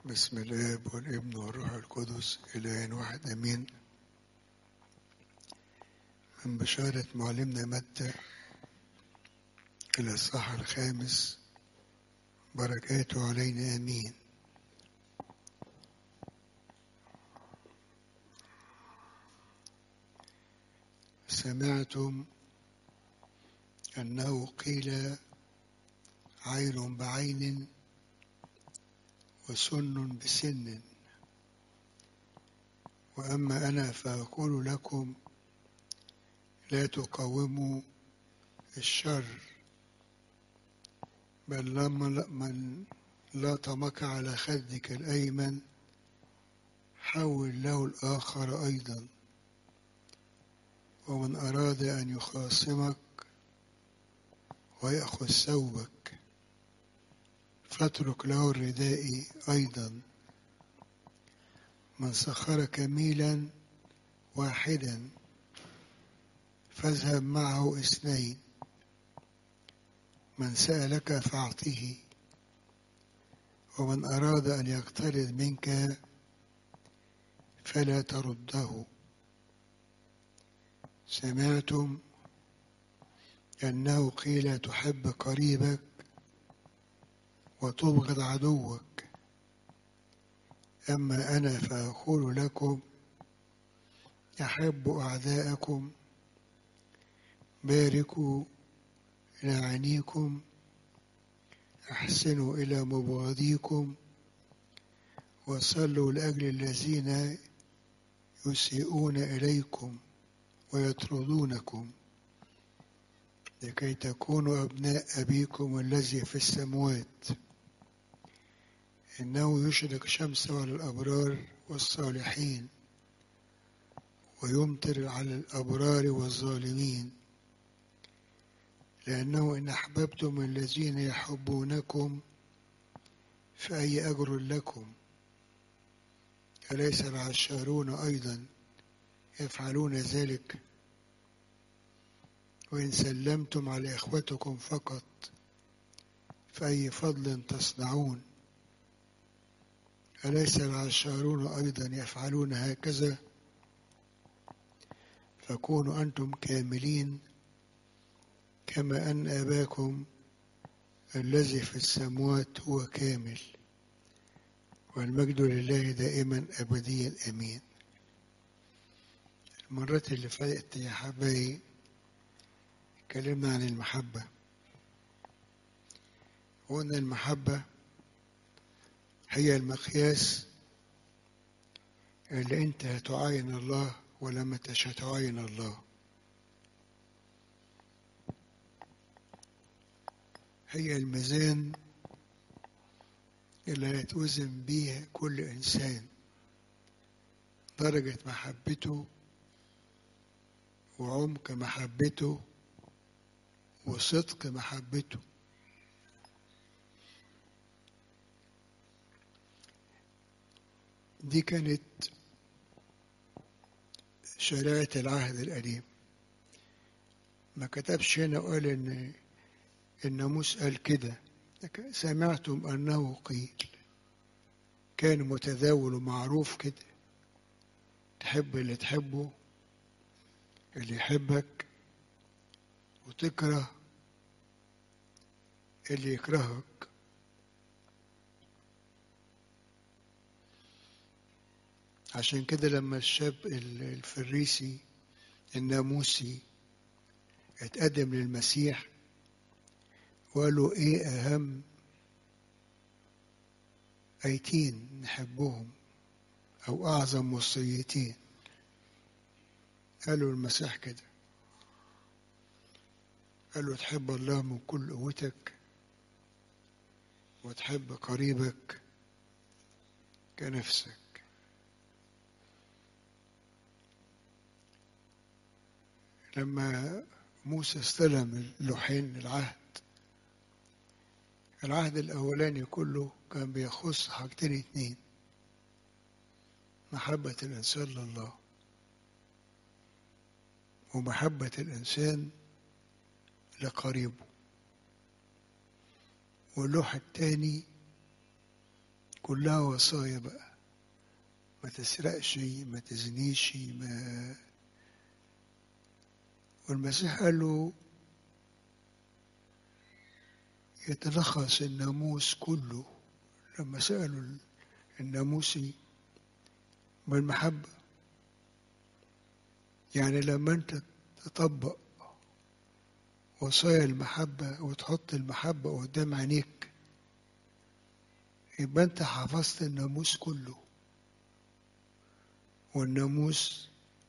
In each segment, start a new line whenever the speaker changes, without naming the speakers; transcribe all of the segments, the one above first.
بسم الاب والابن والروح القدس اله واحد امين من بشارة معلمنا متى الإصحاح الخامس بركاته علينا آمين سمعتم أنه قيل عين بعين وسن بسن وأما أنا فأقول لكم لا تقاوموا الشر بل لما من لاطمك على خدك الأيمن حول له الآخر أيضا ومن أراد أن يخاصمك ويأخذ ثوبك فاترك له الرداء أيضا من سخرك ميلا واحدا فاذهب معه اثنين من سألك فأعطه ومن أراد أن يقترض منك فلا ترده سمعتم أنه قيل تحب قريبك وتبغض عدوك أما أنا فأقول لكم أحبوا أعداءكم باركوا لاعنيكم أحسنوا إلى مبغضيكم وصلوا لأجل الذين يسيئون إليكم ويطردونكم لكي تكونوا أبناء أبيكم الذي في السموات إنه يشرق شمسه على الأبرار والصالحين ويمطر على الأبرار والظالمين لأنه إن أحببتم الذين يحبونكم فأي أجر لكم أليس العشارون أيضا يفعلون ذلك وإن سلمتم على إخوتكم فقط فأي فضل تصنعون أليس العشارون أيضا يفعلون هكذا فكونوا أنتم كاملين كما أن أباكم الذي في السموات هو كامل والمجد لله دائما أبديا أمين المرات اللي فاتت يا حبايبي اتكلمنا عن المحبة وقلنا المحبة هي المقياس اللي انت هتعاين الله ولا ما انتش هتعاين الله هي الميزان اللي هيتوزن بيه كل انسان درجة محبته وعمق محبته وصدق محبته دي كانت شريعة العهد القديم ما كتبش هنا وقال ان الناموس قال كده سمعتم انه قيل كان متداول ومعروف كده تحب اللي تحبه اللي يحبك وتكره اللي يكرهك عشان كده لما الشاب الفريسي الناموسي اتقدم للمسيح وقالوا ايه اهم ايتين نحبهم او اعظم وصيتين قالوا المسيح كده قال له تحب الله من كل قوتك وتحب قريبك كنفسك لما موسى استلم اللوحين العهد العهد الأولاني كله كان بيخص حاجتين اتنين محبة الإنسان لله ومحبة الإنسان لقريبه واللوح الثاني كلها وصايا بقى ما تسرقش ما تزنيش ما والمسيح قال له يتلخص الناموس كله لما سألوا الناموسي بالمحبة يعني لما انت تطبق وصايا المحبة وتحط المحبة قدام عينيك يبقى انت حفظت الناموس كله والناموس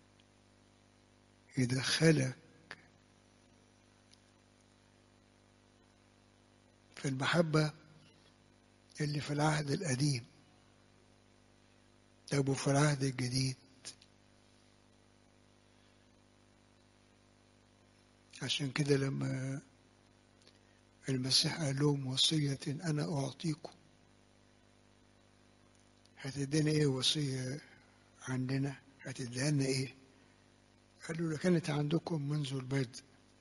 يدخلك في المحبة اللي في العهد القديم طب في العهد الجديد عشان كده لما المسيح قال لهم وصية أنا أعطيكم هتدينا إيه وصية عندنا هتديها لنا إيه قالوا له كانت عندكم منذ البدء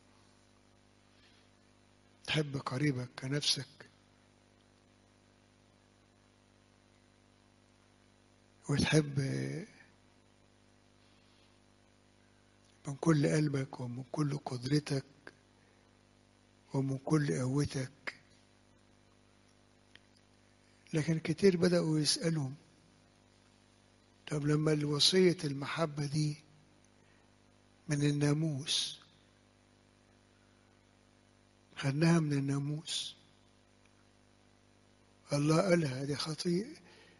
تحب قريبك كنفسك وتحب من كل قلبك ومن كل قدرتك ومن كل قوتك لكن كتير بدأوا يسألهم طب لما الوصية المحبة دي من الناموس خدناها من الناموس الله قالها دي خطيئة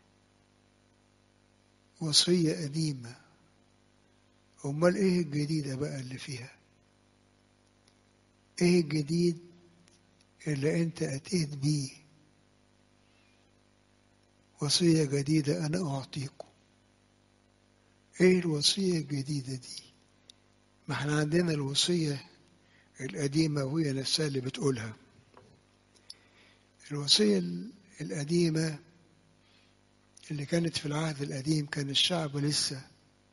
وصية قديمة أمال إيه الجديدة بقى اللي فيها إيه الجديد اللي أنت أتيت بيه وصية جديدة أنا أعطيكم إيه الوصية الجديدة دي ما احنا عندنا الوصية القديمة وهي نفسها اللي بتقولها الوصية القديمة اللي كانت في العهد القديم كان الشعب لسه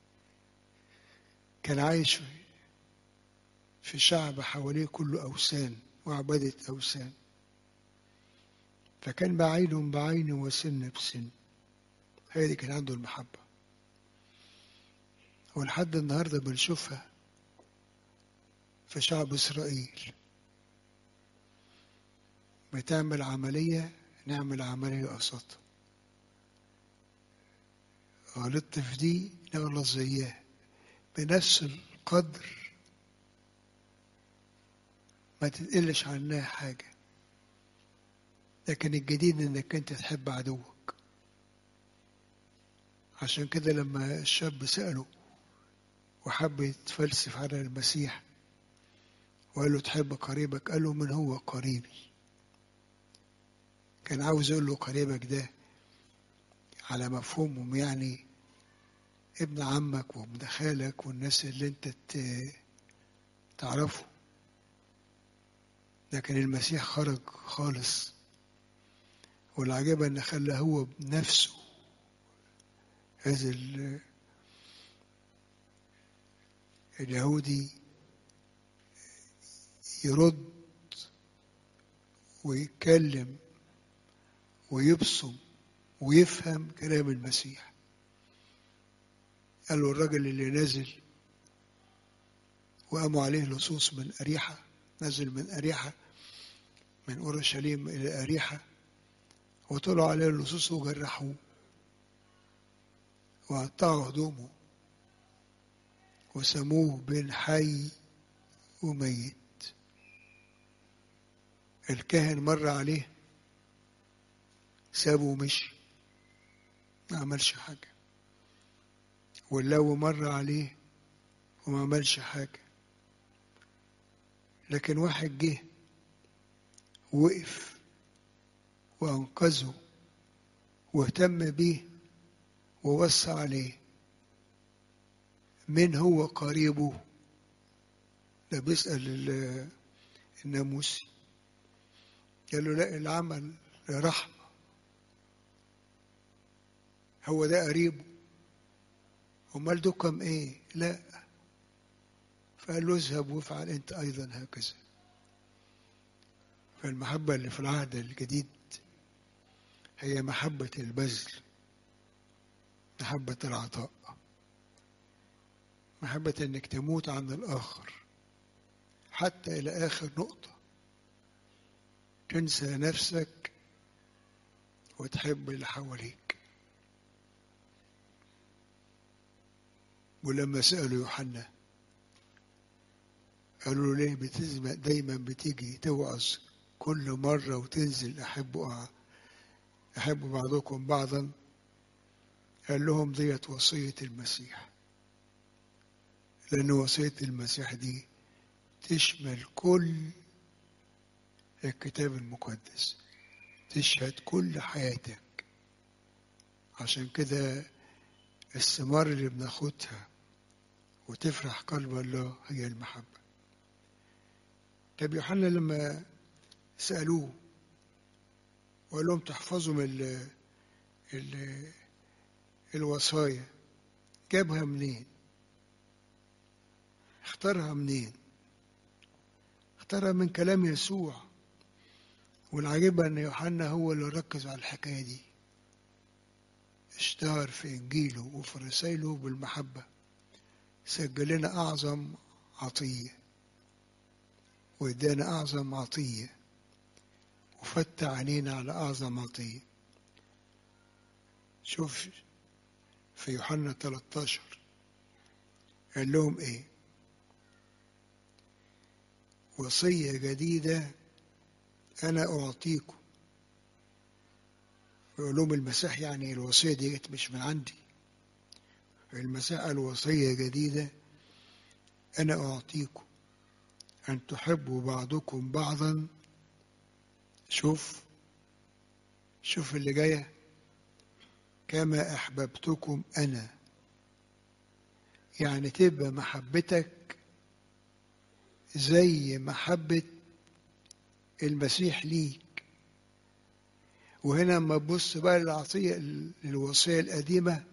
كان عايش في شعب حواليه كله أوثان وعبادة أوثان فكان بعين بعين وسن بسن هي دي كان عنده المحبة ولحد النهاردة بنشوفها في شعب إسرائيل بتعمل عملية نعمل عملية قصادها غلطت في دي نغلط زيها بنفس القدر ما تتقلش عنها حاجة لكن الجديد انك انت تحب عدوك عشان كده لما الشاب سأله وحب يتفلسف على المسيح وقال له تحب قريبك قال له من هو قريبي كان عاوز يقول له قريبك ده على مفهومهم يعني ابن عمك وابن خالك والناس اللي انت تعرفه لكن المسيح خرج خالص والعجيب ان خلى هو بنفسه هذا اليهودي يرد ويتكلم ويبصم ويفهم كلام المسيح قال له الراجل اللي نازل وقاموا عليه لصوص من أريحة نزل من أريحة من أورشليم إلى أريحة وطلعوا عليه اللصوص وجرحوه وقطعوا هدومه وسموه بين حي وميت الكاهن مر عليه سابه ومشي ما عملش حاجة واللو مر عليه وما عملش حاجة لكن واحد جه وقف وأنقذه واهتم بيه ووصى عليه من هو قريبه ده بيسأل الناموسي قال له لا العمل رحمة هو ده قريبه امال دكم ايه لا فقال له اذهب وافعل انت ايضا هكذا فالمحبة اللي في العهد الجديد هي محبة البذل محبة العطاء محبة انك تموت عن الاخر حتى الى اخر نقطة تنسى نفسك وتحب اللي حواليك ولما سألوا يوحنا قالوا له ليه بتزم دايما بتيجي توعظ كل مرة وتنزل أحب أحب بعضكم بعضا قال لهم ديت وصية المسيح لأن وصية المسيح دي تشمل كل الكتاب المقدس تشهد كل حياتك عشان كده الثمار اللي بناخدها وتفرح قلب الله هي المحبة طب يوحنا لما سألوه وقال لهم تحفظوا من ال ال الوصايا جابها منين اختارها منين اختارها من كلام يسوع والعجيب ان يوحنا هو اللي ركز على الحكايه دي اشتهر في انجيله وفي رسائله بالمحبه سجل لنا اعظم عطيه وادانا اعظم عطيه وفتح عينينا على اعظم عطيه شوف في يوحنا 13 قال لهم ايه وصية جديدة أنا أعطيكم يقول لهم المسيح يعني الوصية دي مش من عندي المسيح قال وصية جديدة أنا أعطيكم أن تحبوا بعضكم بعضا شوف شوف اللي جاية كما أحببتكم أنا يعني تبقى محبتك زي محبة المسيح ليك وهنا لما تبص بقى للعطية للوصية القديمة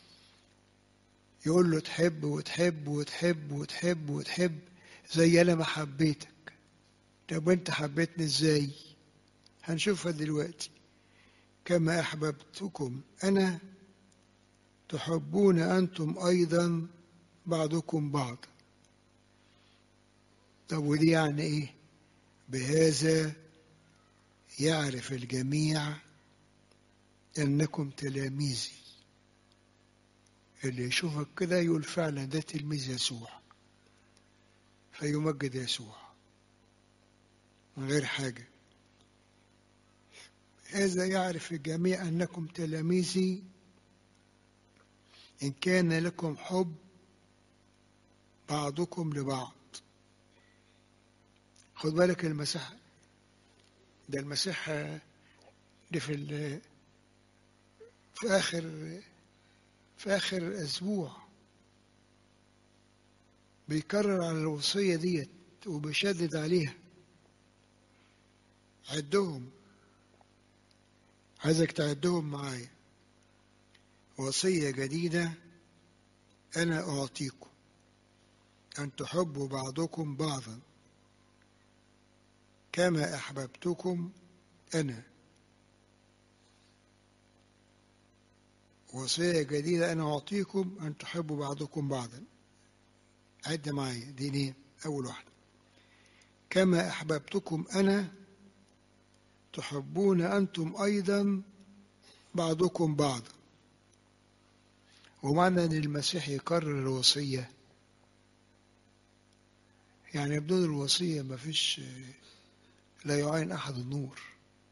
يقول له تحب وتحب وتحب وتحب وتحب زي أنا ما حبيتك طب وأنت حبيتني إزاي؟ هنشوفها دلوقتي كما أحببتكم أنا تحبون أنتم أيضا بعضكم بعضا طب ودي يعني إيه؟ بهذا يعرف الجميع أنكم تلاميذي اللي يشوفك كده يقول فعلا ده تلميذ يسوع فيمجد يسوع من غير حاجة هذا يعرف الجميع أنكم تلاميذي إن كان لكم حب بعضكم لبعض خد بالك المسيح ده المسيح ده في في آخر في آخر أسبوع بيكرر على الوصية ديت وبيشدد عليها عدهم عايزك تعدهم معايا وصية جديدة أنا أعطيكم أن تحبوا بعضكم بعضا كما أحببتكم أنا وصية جديدة أنا أعطيكم أن تحبوا بعضكم بعضا عد معايا دي ليه أول واحدة كما أحببتكم أنا تحبون أنتم أيضا بعضكم بعضا ومعنى أن المسيح يكرر الوصية يعني بدون الوصية ما فيش لا يعين أحد النور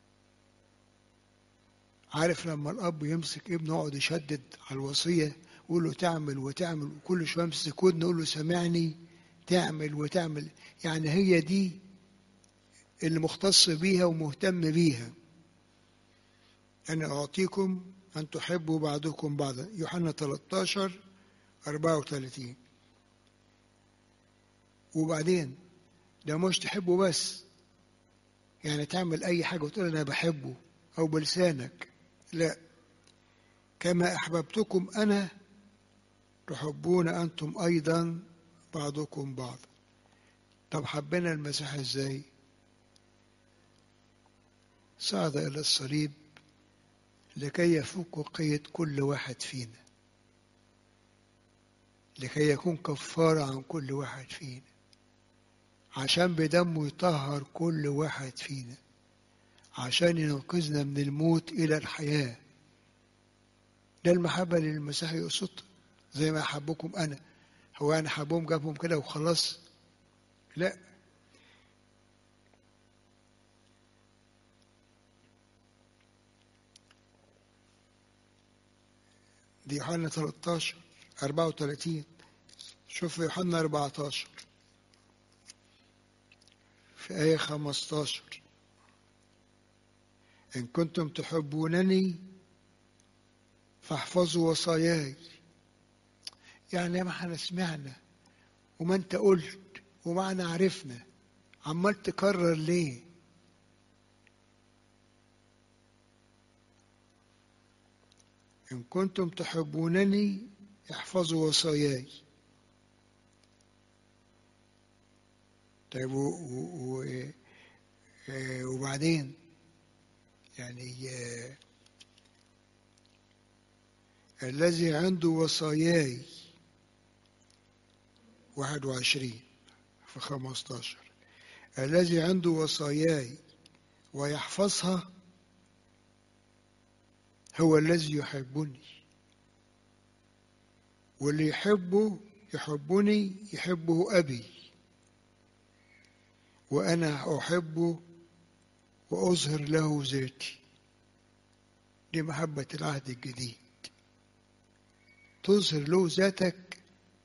عارف لما الأب يمسك ابنه يقعد يشدد على الوصية يقول له تعمل وتعمل وكل شوية يمسك ودنه يقول له سامعني تعمل وتعمل يعني هي دي اللي مختص بيها ومهتم بيها أنا أعطيكم أن تحبوا بعضكم بعضا يوحنا 13 34 وبعدين ده مش تحبه بس يعني تعمل أي حاجة وتقول أنا بحبه أو بلسانك لا كما أحببتكم أنا تحبون أنتم أيضا بعضكم بعض طب حبنا المسيح إزاي صعد إلى الصليب لكي يفك قيد كل واحد فينا لكي يكون كفارة عن كل واحد فينا عشان بدمه يطهر كل واحد فينا عشان ينقذنا من الموت إلى الحياة ده المحبة اللي المسيح يقصدها زي ما أحبكم أنا هو أنا حبهم جابهم كده وخلاص لا دي يوحنا 13 34 شوف يوحنا 14 في آية 15 إن كنتم تحبونني فاحفظوا وصاياي يعني ما احنا سمعنا وما انت قلت وما احنا عرفنا عمال تكرر ليه إن كنتم تحبونني احفظوا وصاياي طيب و و و وبعدين يعني الذي عنده وصاياي واحد وعشرين في خمستاشر الذي عنده وصاياي ويحفظها هو الذي يحبني واللي يحبه يحبني يحبه أبي وأنا أحبه وأظهر له ذاتي دي محبة العهد الجديد تظهر له ذاتك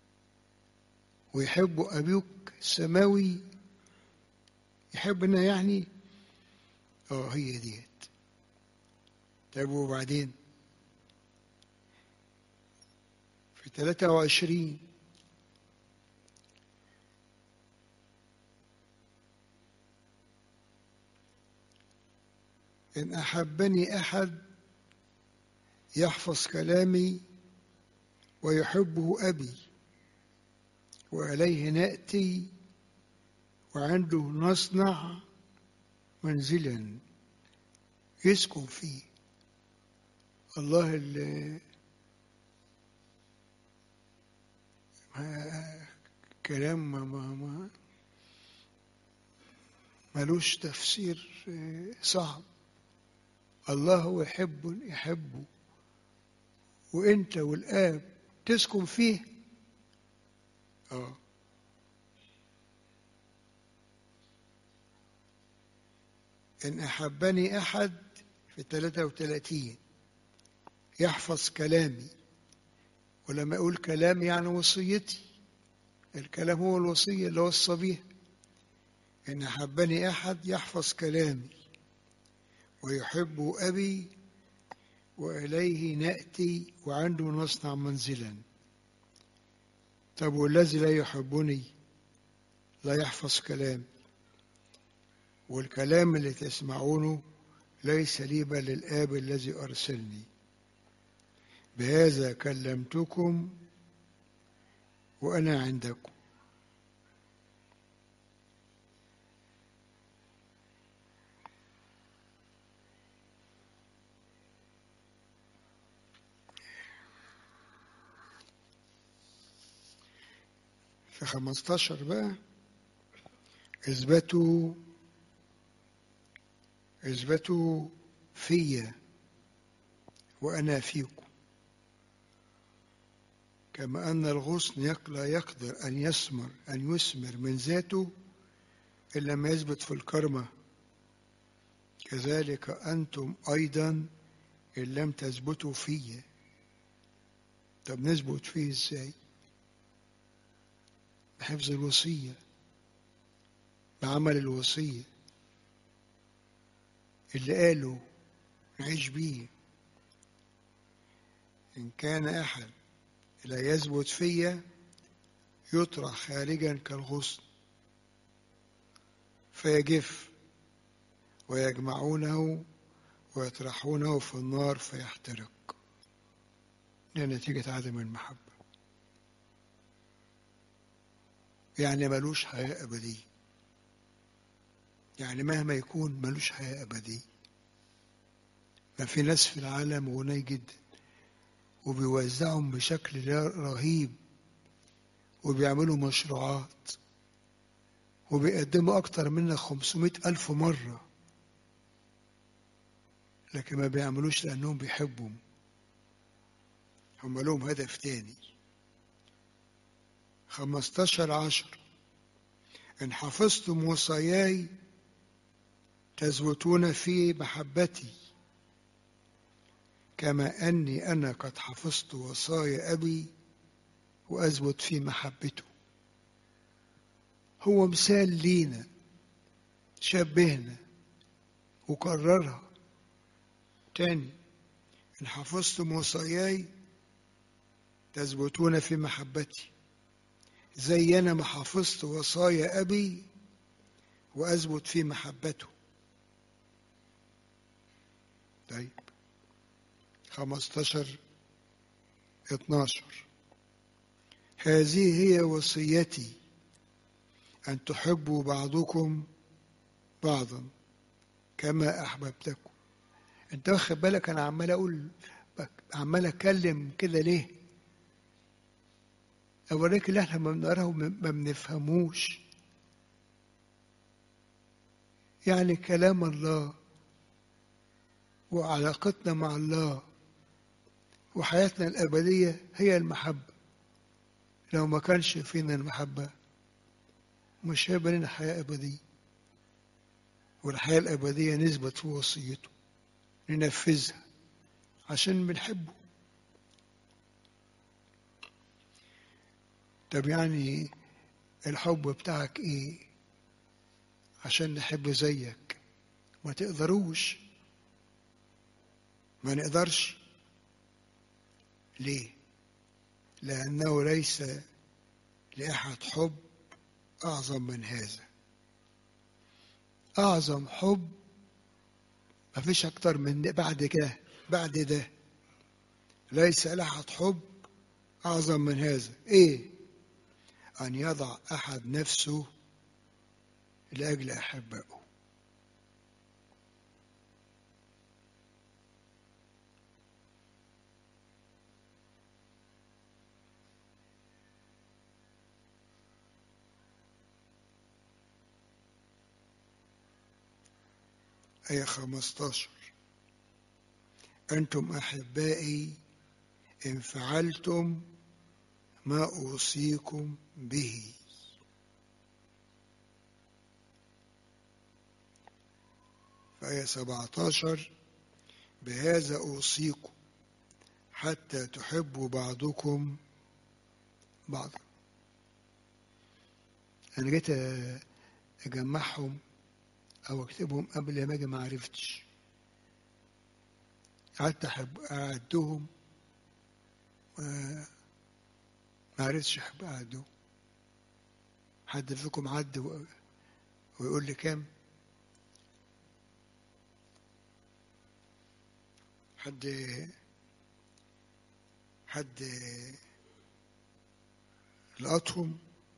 ويحب أبوك السماوي يحبنا يعني اه هي ديت طيب وبعدين في 23 إن أحبني أحد يحفظ كلامي ويحبه أبي وإليه نأتي وعنده نصنع منزلا يسكن فيه الله اللي كلام ما ما ما ملوش تفسير صعب الله هو يحب يحبه وانت والاب تسكن فيه اه ان احبني احد في 33 يحفظ كلامي ولما اقول كلام يعني وصيتي الكلام هو الوصيه اللي وصى بيها ان احبني احد يحفظ كلامي ويحب أبي وإليه نأتي وعنده نصنع منزلا طب والذي لا يحبني لا يحفظ كلام والكلام اللي تسمعونه ليس لي بل للآب الذي أرسلني بهذا كلمتكم وأنا عندكم في خمستاشر بقى اثبتوا اثبتوا فيا وأنا فيكم كما أن الغصن لا يقدر أن يثمر أن يثمر من ذاته إن لم يثبت في الكرمة كذلك أنتم أيضا إن لم تثبتوا فيا طب نثبت فيه إزاي؟ بحفظ الوصية بعمل الوصية اللي قاله نعيش بيه إن كان أحد لا يثبت فيا يطرح خارجا كالغصن فيجف ويجمعونه ويطرحونه في النار فيحترق دي نتيجة عدم المحبة يعني ملوش حياة أبدية يعني مهما يكون ملوش حياة أبدية ما في ناس في العالم غني جدا وبيوزعهم بشكل رهيب وبيعملوا مشروعات وبيقدموا أكتر منا خمسمائة ألف مرة لكن ما بيعملوش لأنهم بيحبهم هم لهم هدف تاني خمستاشر عشر إن حفظتم وصاياي تثبتون في محبتي كما أني أنا قد حفظت وصايا أبي وأثبت في محبته هو مثال لينا شبهنا وكررها تاني إن حفظتم وصاياي تثبتون في محبتي زي أنا ما حفظت وصايا أبي وأثبت في محبته طيب خمستاشر اتناشر هذه هي وصيتي أن تحبوا بعضكم بعضا كما أحببتكم أنت واخد بالك أنا عمال أقول عمال أتكلم كده ليه؟ أوريك اللي إحنا ما بنقراه ما بنفهموش يعني كلام الله وعلاقتنا مع الله وحياتنا الأبدية هي المحبة لو ما كانش فينا المحبة مش هيبقى لنا حياة أبدية والحياة الأبدية نثبت في وصيته ننفذها عشان بنحبه طب يعني الحب بتاعك ايه عشان نحب زيك ما تقدروش ما نقدرش ليه لأنه ليس لأحد حب أعظم من هذا أعظم حب ما فيش أكتر من ده بعد كده بعد ده ليس لأحد حب أعظم من هذا إيه أن يضع أحد نفسه لأجل أحبائه آية 15 أنتم أحبائي إن فعلتم ما أوصيكم به فآية 17 بهذا أوصيكم حتى تحبوا بعضكم بعضا أنا جيت أجمعهم أو أكتبهم قبل ما أجي ما عرفتش قعدت أحب أعدهم ما عرفتش أحب أعدهم حد فيكم عد ويقول لي كام حد حد لقطهم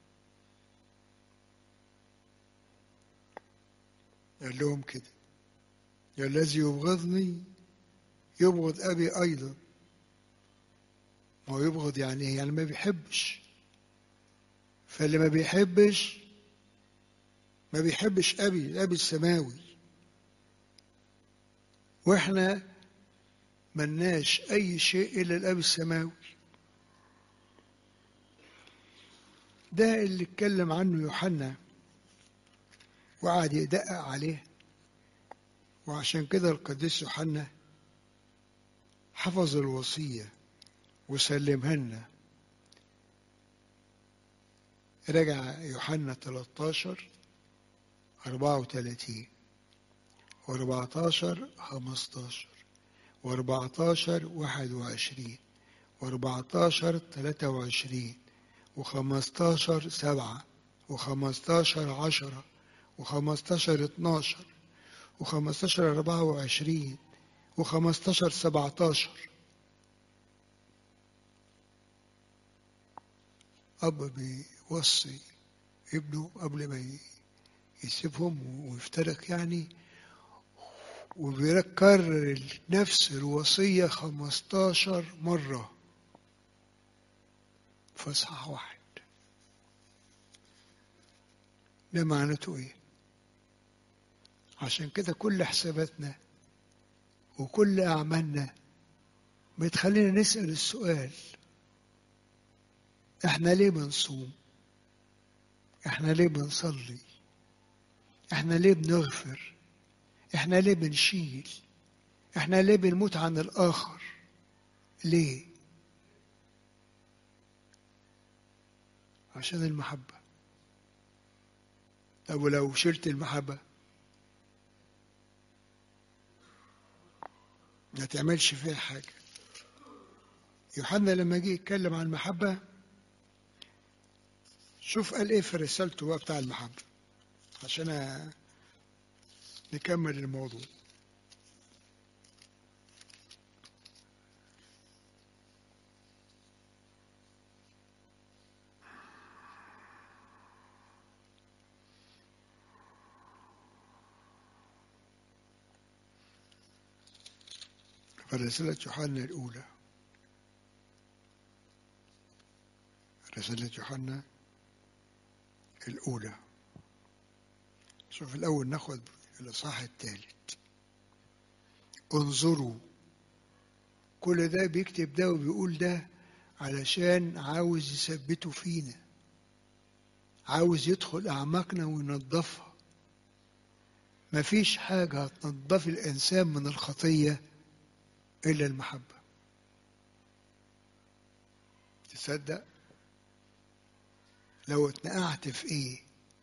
قال لهم كده يا الذي يبغضني يبغض أبي أيضا ما هو يبغض يعني ايه؟ يعني ما بيحبش فاللي ما بيحبش ما بيحبش أبي الأبي السماوي وإحنا ملناش أي شيء إلا الأب السماوي ده اللي اتكلم عنه يوحنا وقعد يدقق عليه وعشان كده القديس يوحنا حفظ الوصية وسلمها لنا رجع يوحنا 13 34 و14 15 و14 21 و14 23 و15 7 و15 10 و15 12 و15 24 و15 17 أب بيوصي ابنه قبل ما يسيبهم ويفترق يعني وبيكرر نفس الوصية خمستاشر مرة في إصحاح واحد ده معناته إيه؟ عشان كده كل حساباتنا وكل أعمالنا بتخلينا نسأل السؤال احنا ليه بنصوم احنا ليه بنصلي احنا ليه بنغفر احنا ليه بنشيل احنا ليه بنموت عن الاخر ليه عشان المحبة طب ولو شلت المحبة ما تعملش فيها حاجة يوحنا لما جه يتكلم عن المحبة شوف قال ايه في رسالته بقى بتاع المحبة عشان نكمل الموضوع في رسالة يوحنا الأولى رسالة يوحنا الأولى شوف الأول ناخد الإصحاح الثالث انظروا كل ده بيكتب ده وبيقول ده علشان عاوز يثبته فينا عاوز يدخل أعماقنا وينظفها مفيش حاجة هتنظف الإنسان من الخطية إلا المحبة تصدق لو اتنقعت في ايه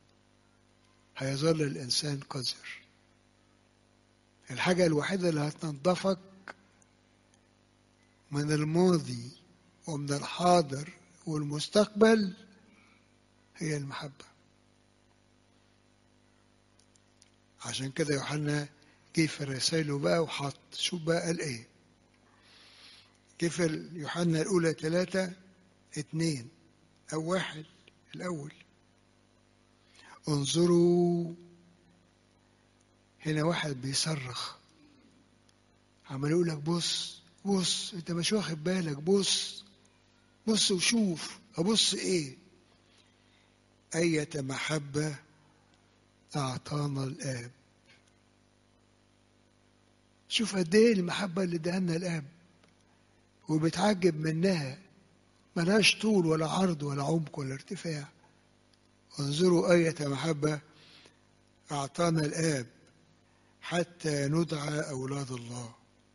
هيظل الانسان قذر الحاجة الوحيدة اللي هتنظفك من الماضي ومن الحاضر والمستقبل هي المحبة عشان كده يوحنا جه في رسائله بقى وحط شوف بقى قال ايه جه في يوحنا الأولى ثلاثة اتنين أو واحد الأول انظروا هنا واحد بيصرخ عمال يقول لك بص بص انت مش واخد بالك بص بص وشوف ابص ايه أية محبة أعطانا الآب شوف قد ايه المحبة اللي اداها الآب وبتعجب منها ملهاش طول ولا عرض ولا عمق ولا ارتفاع انظروا آية محبة أعطانا الآب حتى ندعى أولاد الله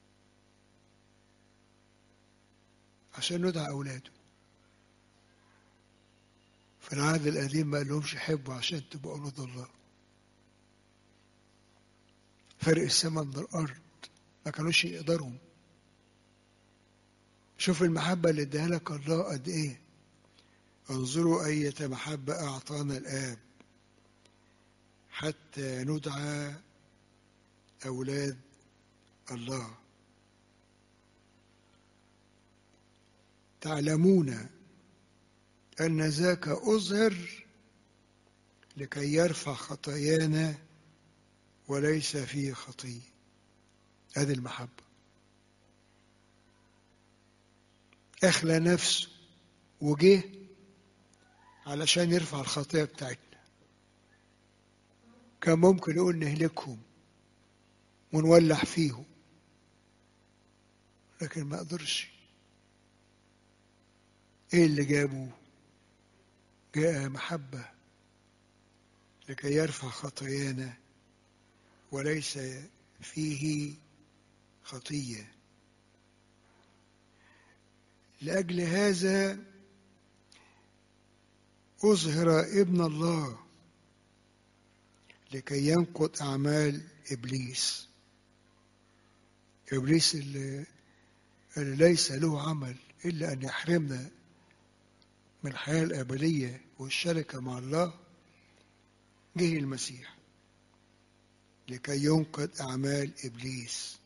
عشان ندعى أولاده في العهد القديم ما قالهمش حبوا عشان تبقوا أولاد الله فرق السماء من الأرض ما كانوش يقدروا شوف المحبة اللي اداها لك الله قد ايه انظروا أية محبة أعطانا الآب حتى ندعى أولاد الله تعلمون أن ذاك أظهر لكي يرفع خطايانا وليس فيه خطية هذه المحبة أخلى نفسه وجه علشان يرفع الخطية بتاعتنا كان ممكن يقول نهلكهم ونولع فيهم لكن ما قدرش ايه اللي جابه جاء محبة لكي يرفع خطايانا وليس فيه خطيه لأجل هذا أظهر ابن الله لكي ينقض أعمال إبليس إبليس اللي, اللي ليس له عمل إلا أن يحرمنا من الحياة الأبدية والشركة مع الله جه المسيح لكي ينقض أعمال إبليس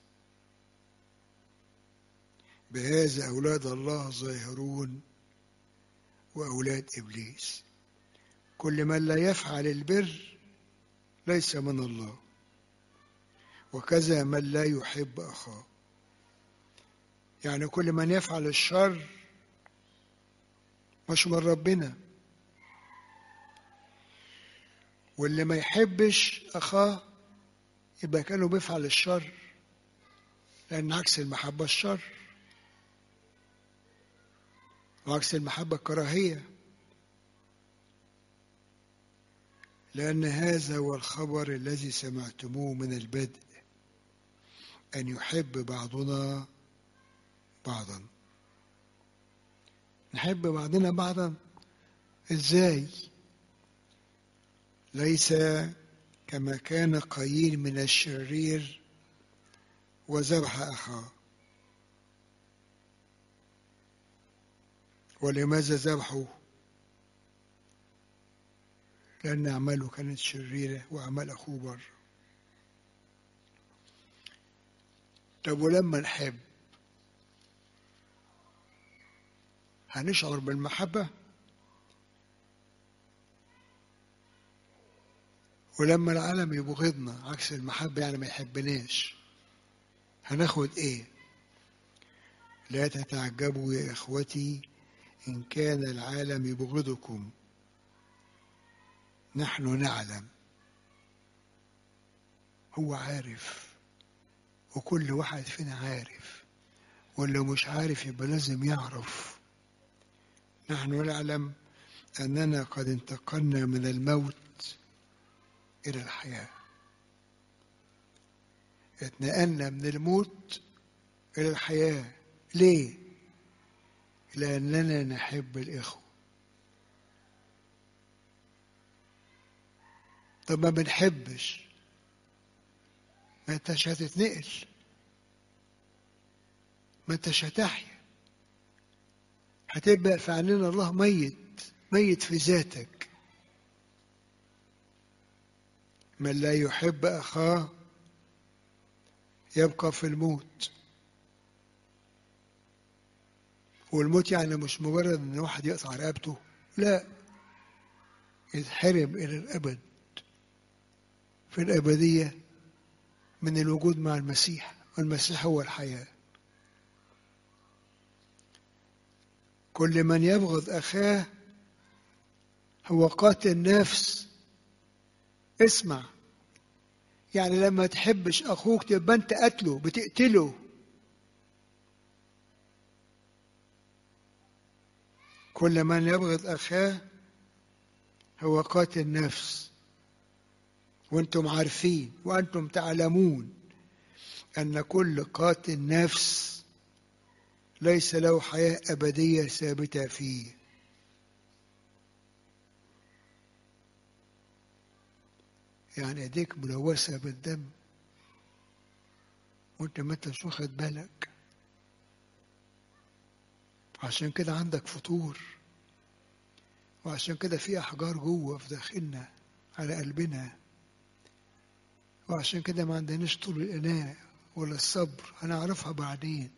بهذا أولاد الله ظاهرون وأولاد إبليس كل من لا يفعل البر ليس من الله وكذا من لا يحب أخاه يعني كل من يفعل الشر مش من ربنا واللي ما يحبش أخاه يبقى كانه بيفعل الشر لأن عكس المحبة الشر وعكس المحبة الكراهية لأن هذا هو الخبر الذي سمعتموه من البدء أن يحب بعضنا بعضا نحب بعضنا بعضا ازاي ليس كما كان قايين من الشرير وذبح اخاه ولماذا ذبحه لان اعماله كانت شريره واعمال اخوه بره طب ولما نحب هنشعر بالمحبة ولما العالم يبغضنا عكس المحبة يعني ما يحبناش هناخد ايه لا تتعجبوا يا اخوتي ان كان العالم يبغضكم نحن نعلم هو عارف وكل واحد فينا عارف واللي مش عارف يبقى لازم يعرف نحن نعلم أننا قد انتقلنا من الموت إلى الحياة اتنقلنا من الموت إلى الحياة ليه؟ لأننا نحب الإخوة طب ما بنحبش ما انتش هتتنقل ما انتش هتحيا هتبقى في عيننا الله ميت ميت في ذاتك من لا يحب أخاه يبقى في الموت والموت يعني مش مجرد ان واحد يقطع رقبته لا يتحرم الى الابد في الابديه من الوجود مع المسيح والمسيح هو الحياه كل من يبغض اخاه هو قاتل نفس اسمع يعني لما تحبش اخوك تبقى انت قتله بتقتله كل من يبغض اخاه هو قاتل نفس وانتم عارفين وانتم تعلمون ان كل قاتل نفس ليس له حياه ابديه ثابته فيه يعني ايديك ملوثه بالدم وانت ما انتش واخد بالك عشان كده عندك فطور وعشان كده في احجار جوه في داخلنا على قلبنا وعشان كده ما عندناش طول الاناء ولا الصبر هنعرفها بعدين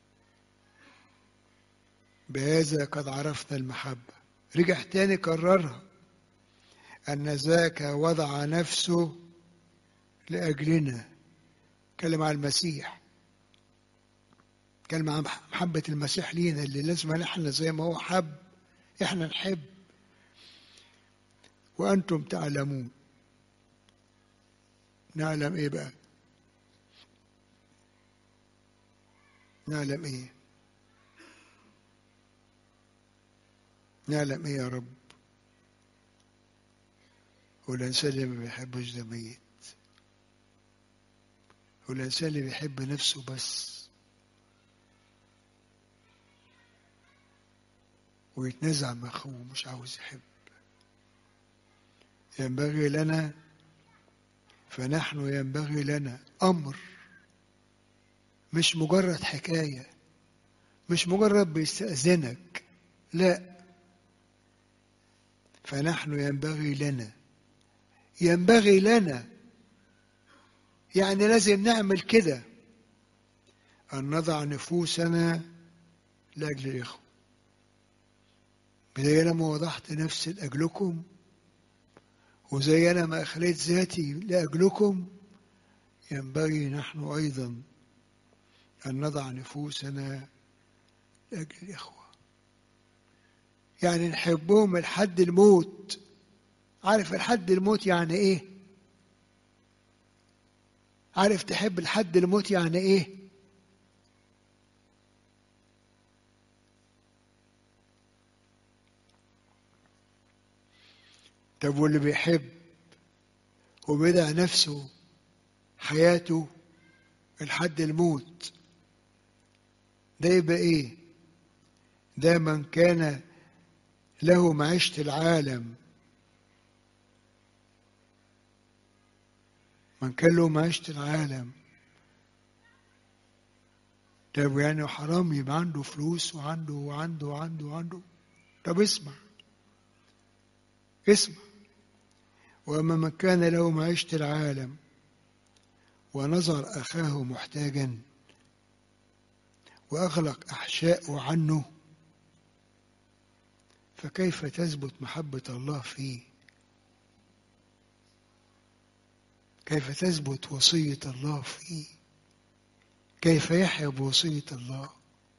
بهذا قد عرفنا المحبة رجع تاني كررها أن ذاك وضع نفسه لأجلنا كلم عن المسيح كلمة عن محبة المسيح لينا اللي لازم احنا زي ما هو حب احنا نحب وأنتم تعلمون نعلم ايه بقى نعلم ايه نعلم ايه يا رب والإنسان اللي ما بيحبش ده ميت والإنسان اللي بيحب نفسه بس ويتنازع مع أخوه مش عاوز يحب ينبغي لنا فنحن ينبغي لنا أمر مش مجرد حكاية مش مجرد بيستأذنك لا فنحن ينبغي لنا ينبغي لنا يعني لازم نعمل كده أن نضع نفوسنا لأجل الإخوة زي أنا ما وضحت نفسي لأجلكم وزي أنا ما أخليت ذاتي لأجلكم ينبغي نحن أيضا أن نضع نفوسنا لأجل الإخوة يعني نحبهم لحد الموت عارف لحد الموت يعني إيه عارف تحب لحد الموت يعني إيه طب واللي بيحب وبدع نفسه حياته لحد الموت ده يبقى ايه ده من كان له معيشة العالم من كان له معيشة العالم طب يعني حرام يبقى عنده فلوس وعنده وعنده وعنده وعنده طب اسمع اسمع وأما من كان له معيشة العالم ونظر أخاه محتاجا وأغلق أحشاءه عنه فكيف تثبت محبة الله فيه كيف تثبت وصية الله فيه كيف يحيا بوصية الله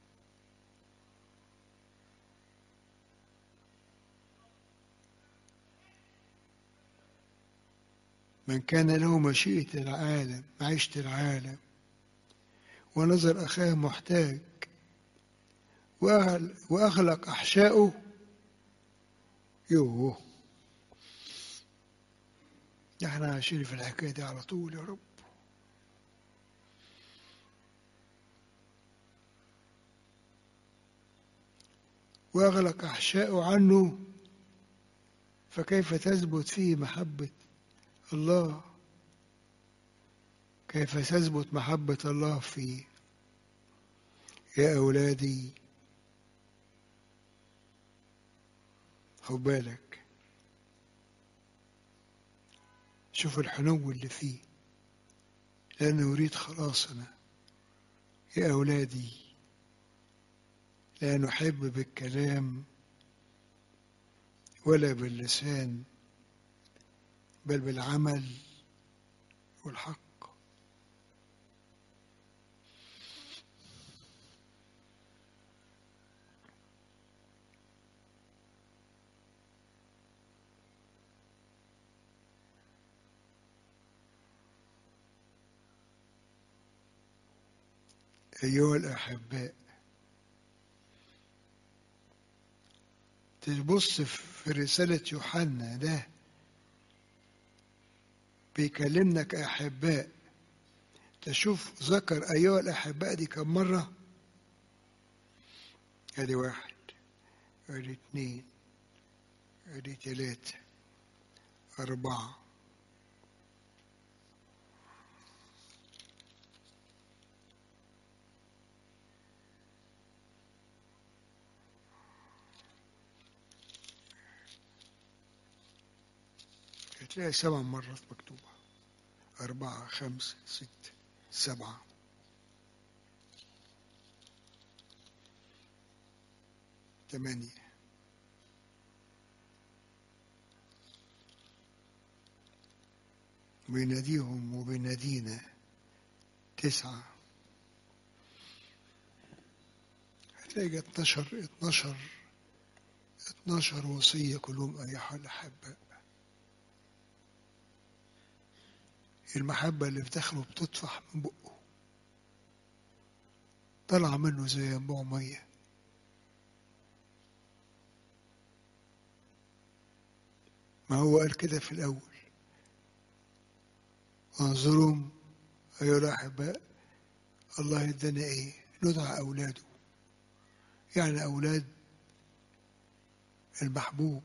من كان له مشيئة العالم معيشة العالم ونظر أخاه محتاج وأغلق أحشاؤه يوه احنا عايشين في الحكاية دي على طول يا رب وأغلق أحشاؤه عنه فكيف تثبت فيه محبة الله كيف تثبت محبة الله فيه يا أولادي خد بالك شوف الحنو اللي فيه لأنه يريد خلاصنا يا أولادي لا نحب بالكلام ولا باللسان بل بالعمل والحق أيها الأحباء تبص في رسالة يوحنا ده بيكلمنا كأحباء تشوف ذكر أيها الأحباء دي كم مرة ادي واحد ادي اتنين ادي تلاتة أربعة هتلاقي سبع مرات مكتوبة أربعة خمسة ستة سبعة ثمانية بيناديهم وبينادينا تسعة هتلاقي 12 12 12 وصية كلهم أيها الأحباء المحبة اللي بتخلو بتطفح من بقه طلع منه زي ينبوع مية ما هو قال كده في الأول انظرهم أيها الأحباء الله ادانا إيه ندعى أولاده يعني أولاد المحبوب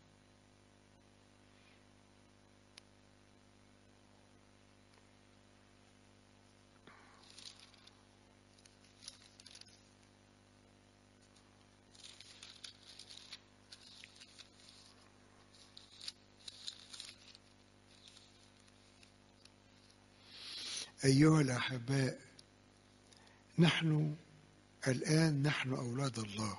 أيها الأحباء نحن الآن نحن أولاد الله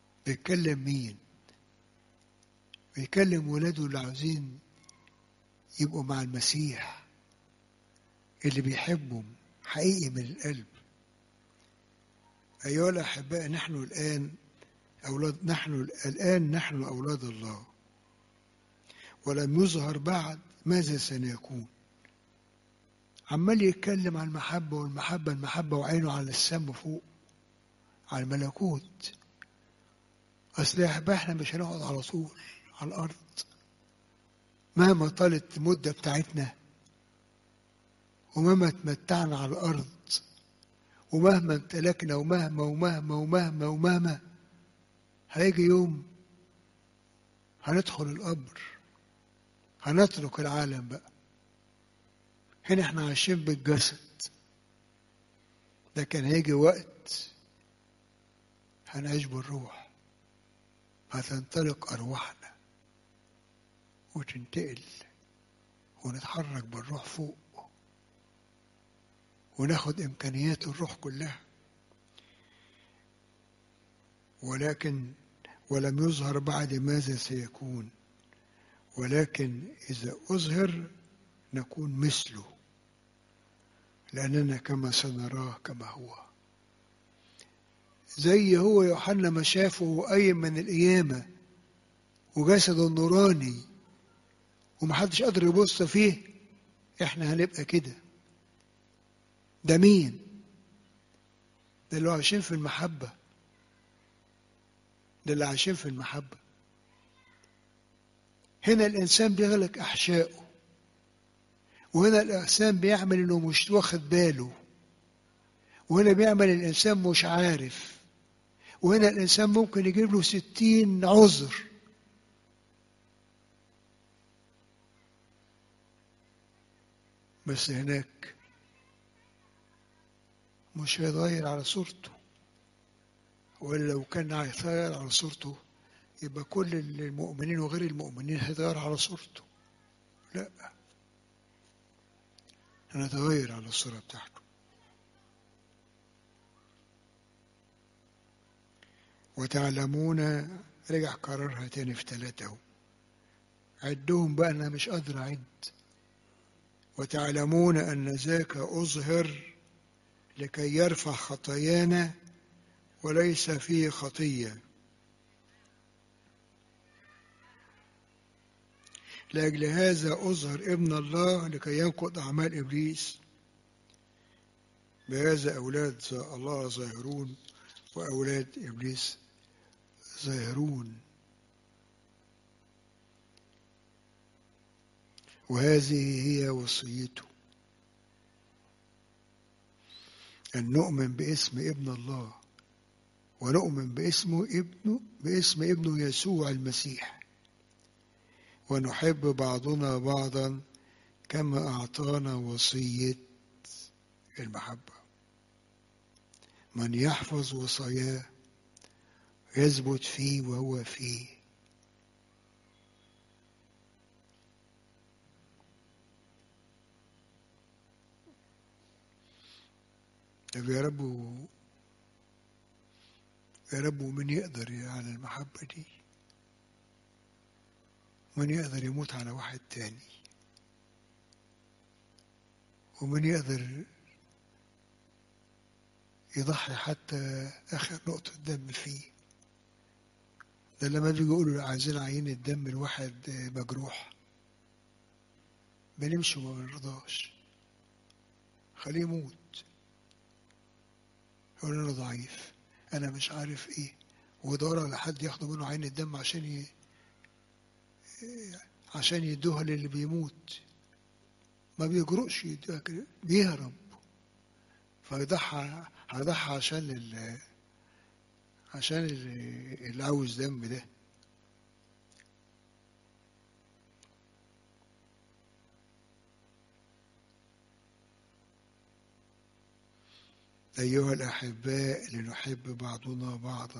بيتكلم مين بيكلم ولاده اللي عاوزين يبقوا مع المسيح اللي بيحبهم حقيقي من القلب أيها الأحباء نحن الآن أولاد نحن الآن نحن أولاد الله ولم يظهر بعد ماذا سنكون عمال يتكلم عن المحبة والمحبة المحبة وعينه على السما فوق على الملكوت أصل يا أحباء إحنا مش هنقعد على طول على الأرض مهما طالت المدة بتاعتنا ومهما تمتعنا على الأرض ومهما امتلكنا ومهما ومهما ومهما ومهما هيجي يوم هندخل القبر هنترك العالم بقى هنا احنا عايشين بالجسد لكن هيجي وقت هنعيش بالروح هتنطلق أرواحنا وتنتقل ونتحرك بالروح فوق وناخد إمكانيات الروح كلها ولكن ولم يظهر بعد ماذا سيكون ولكن إذا أظهر نكون مثله لأننا كما سنراه كما هو زي هو يوحنا ما شافه أي من القيامة وجسده النوراني ومحدش قادر يبص فيه احنا هنبقى كده ده مين ده اللي عايشين في المحبة ده اللي عايشين في المحبة هنا الإنسان بيغلق أحشائه وهنا الإنسان بيعمل إنه مش واخد باله وهنا بيعمل الإنسان مش عارف وهنا الإنسان ممكن يجيب له ستين عذر بس هناك مش هيتغير على صورته ولا لو كان هيتغير على صورته يبقى كل المؤمنين وغير المؤمنين هيتغير على صورته لا هنتغير على الصورة بتاعته وتعلمون رجع قررها تاني في ثلاثة عدهم بقى أنا مش قادر أعد وتعلمون أن ذاك أظهر لكي يرفع خطايانا وليس فيه خطية لأجل هذا أظهر ابن الله لكي ينقض أعمال إبليس بهذا أولاد الله ظاهرون وأولاد إبليس ظاهرون وهذه هي وصيته أن نؤمن باسم ابن الله ونؤمن باسمه ابنه باسم ابنه يسوع المسيح ونحب بعضنا بعضا كما أعطانا وصية المحبة من يحفظ وصاياه يثبت فيه وهو فيه طب يا رب يا رب ومن يقدر على المحبة دي من يقدر يموت على واحد تاني ومن يقدر يضحي حتى آخر نقطة دم فيه ده لما بيجي يقولوا عايزين عينة دم الواحد مجروح بنمشي وما بنرضاش خليه يموت يقول انا ضعيف انا مش عارف ايه ودور على حد ياخدوا منه عين الدم عشان ي... عشان يدوها للي بيموت ما بيجرؤش يدوها كده بيهرب فيضحى هيضحى عشان ال... عشان اللي عاوز دم ده أيها الأحباء لنحب بعضنا بعضا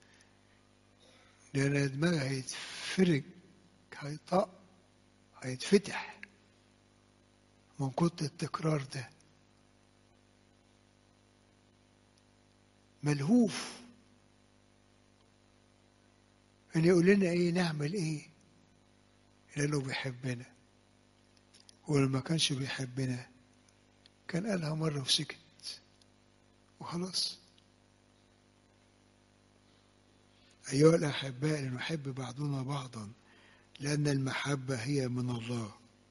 لأن دماغي هيتفرج هيطق هيتفتح من كتر التكرار ده ملهوف ان يقول لنا ايه نعمل ايه لانه بيحبنا ولما كانش بيحبنا كان قالها مرة وسكت وخلاص أيها الأحباء لنحب بعضنا بعضا لأن المحبة هي من الله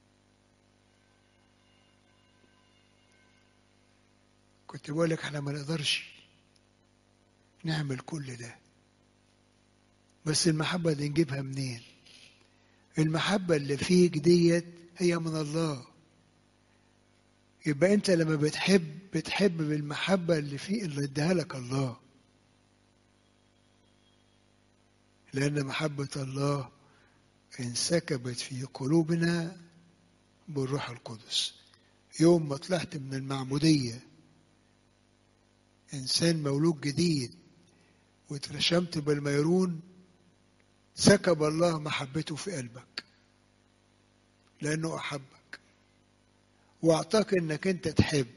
كنت بقول لك احنا ما نقدرش نعمل كل ده بس المحبة دي نجيبها منين المحبة اللي فيك ديت هي من الله يبقى انت لما بتحب بتحب بالمحبة اللي فيه اللي اداها لك الله لأن محبة الله انسكبت في قلوبنا بالروح القدس يوم ما طلعت من المعمودية إنسان مولود جديد واترشمت بالميرون سكب الله محبته في قلبك لأنه أحبك وأعطاك إنك أنت تحب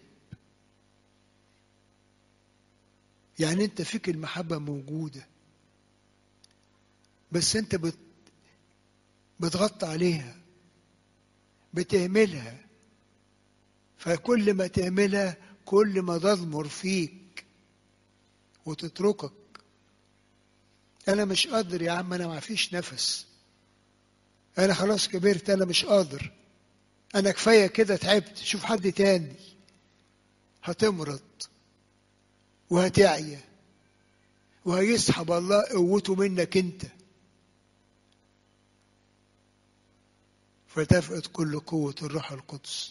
يعني أنت فيك المحبة موجودة بس أنت بت بتغطي عليها بتهملها فكل ما تهملها كل ما تضمر فيك وتتركك انا مش قادر يا عم انا ما فيش نفس انا خلاص كبرت انا مش قادر انا كفايه كده تعبت شوف حد تاني هتمرض وهتعيا وهيسحب الله قوته منك انت فتفقد كل قوة الروح القدس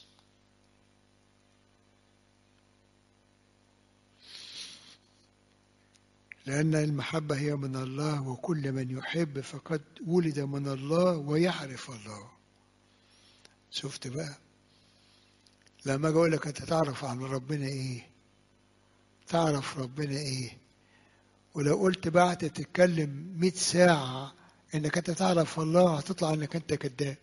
لأن المحبة هي من الله وكل من يحب فقد ولد من الله ويعرف الله شفت بقى لما أجي أقول لك أنت تعرف عن ربنا إيه تعرف ربنا إيه ولو قلت بقى تتكلم مئة ساعة إنك أنت تعرف الله هتطلع إنك أنت كذاب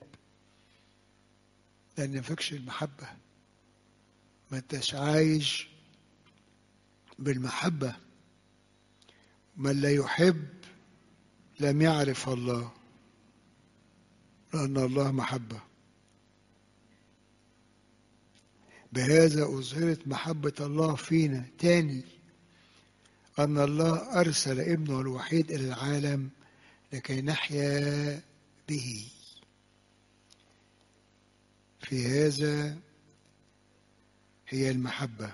لأن مفيكش المحبة ما انتش عايش بالمحبة من لا يحب لم يعرف الله لأن الله محبة بهذا أظهرت محبة الله فينا تاني أن الله أرسل ابنه الوحيد إلى العالم لكي نحيا به في هذا هي المحبة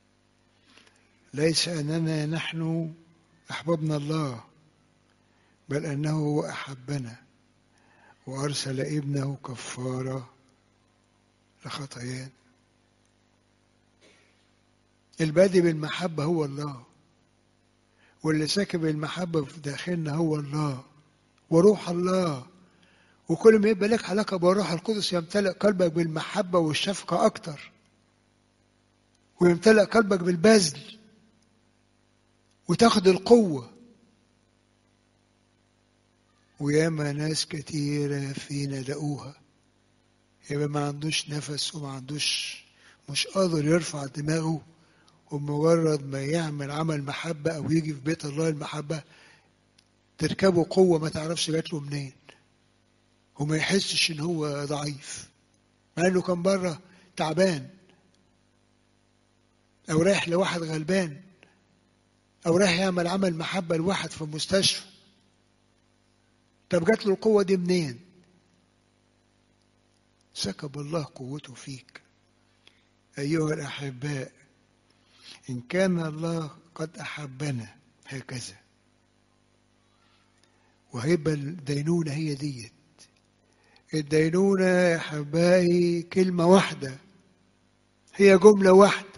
ليس أننا نحن أحببنا الله بل أنه هو أحبنا وأرسل ابنه كفارة لخطايانا البادئ بالمحبة هو الله واللي ساكب المحبة في داخلنا هو الله وروح الله وكل ما يبقى لك علاقة بالروح القدس يمتلئ قلبك بالمحبة والشفقة أكتر ويمتلئ قلبك بالبذل وتاخد القوة وياما ناس كتيرة فينا لقوها يبقى ما عندوش نفس وما عندوش مش قادر يرفع دماغه ومجرد ما يعمل عمل محبة أو يجي في بيت الله المحبة تركبه قوة ما تعرفش جات له منين وما يحسش إن هو ضعيف مع إنه كان بره تعبان أو رايح لواحد غلبان أو رايح يعمل عمل محبة لواحد في المستشفى طب جات له القوة دي منين؟ سكب الله قوته فيك أيها الأحباء إن كان الله قد أحبنا هكذا وهيبقى الدينونة هي ديت الدينونة يا أحبائي كلمة واحدة هي جملة واحدة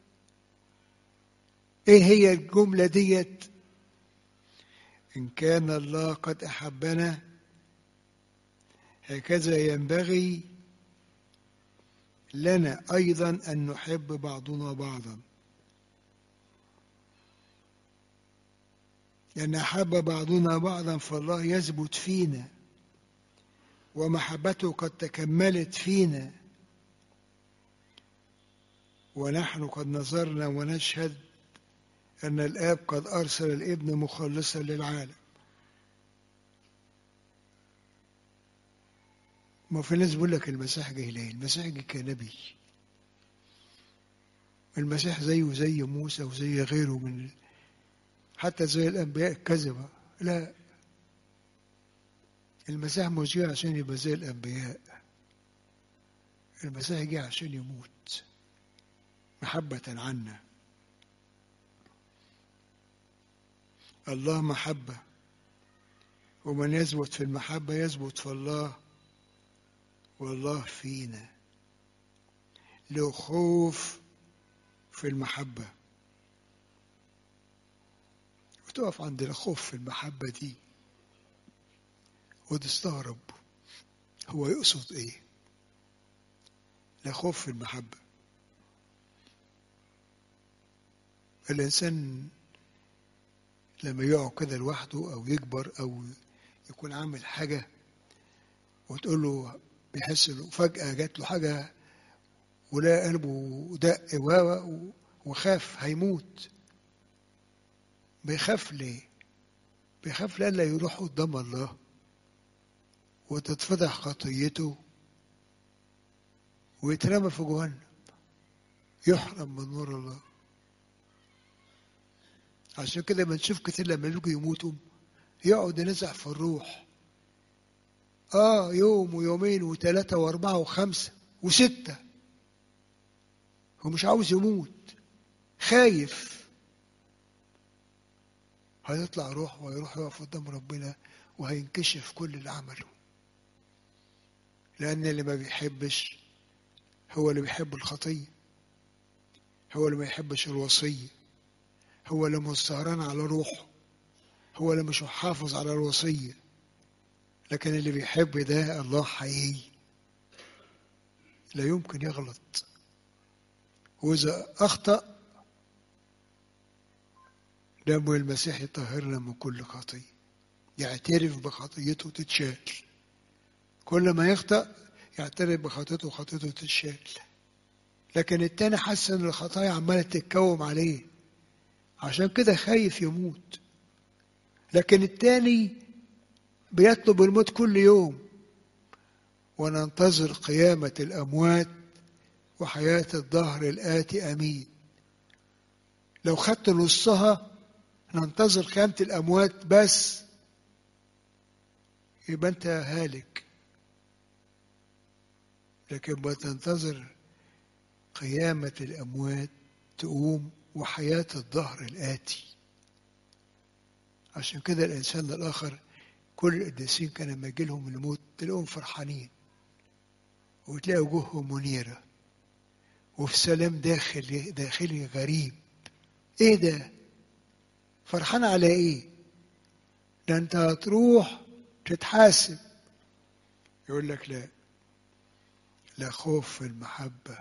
إيه هي الجملة ديت إن كان الله قد أحبنا هكذا ينبغي لنا أيضا أن نحب بعضنا بعضا لأن أحب بعضنا بعضا فالله يثبت فينا ومحبته قد تكملت فينا ونحن قد نظرنا ونشهد أن الآب قد أرسل الابن مخلصا للعالم ما في ناس بيقول لك المسيح جه ليه المسيح جه كنبي المسيح زيه زي موسى وزي غيره من حتى زي الأنبياء الكذبة لا المسيح مش جه عشان يبقى زي الأنبياء المسيح جه عشان يموت محبة عنا الله محبة ومن يثبت في المحبة يثبت في الله والله فينا له خوف في المحبة وتقف عند الخوف في المحبة دي وتستغرب هو يقصد ايه لا خوف في المحبة الإنسان لما يقعد كده لوحده أو يكبر أو يكون عامل حاجة وتقول له بيحس إنه فجأة جات له حاجة ولا قلبه دق و وخاف هيموت بيخاف ليه؟ بيخاف لألا يروح قدام الله وتتفضح خطيته ويترمى في جهنم يحرم من نور الله عشان كده بنشوف كتير لما يجوا يموتوا يقعد ينزع في الروح اه يوم ويومين وثلاثة وأربعة وخمسة وستة هو مش عاوز يموت خايف هيطلع روح ويروح يقف قدام ربنا وهينكشف كل اللي عمله لأن اللي ما بيحبش هو اللي بيحب الخطية هو اللي ما يحبش الوصية هو اللي مستهران على روحه هو اللي مش محافظ على الوصية لكن اللي بيحب ده الله حقيقي لا يمكن يغلط وإذا أخطأ دم المسيح يطهرنا من كل خطية يعترف بخطيته تتشال كل ما يخطأ يعترف بخطيته وخطيته تتشال لكن التاني حس ان الخطايا عماله تتكوم عليه عشان كده خايف يموت لكن التاني بيطلب الموت كل يوم وننتظر قيامة الأموات وحياة الظهر الآتي أمين لو خدت نصها ننتظر قيامة الأموات بس يبقى أنت هالك لكن بتنتظر قيامة الأموات تقوم وحياة الظهر الآتي عشان كده الإنسان الآخر كل القديسين كان لما يجي لهم الموت تلاقيهم فرحانين وتلاقي وجوههم منيرة وفي سلام داخلي داخلي غريب ايه ده فرحان على ايه ده انت هتروح تتحاسب يقول لك لا لا خوف في المحبة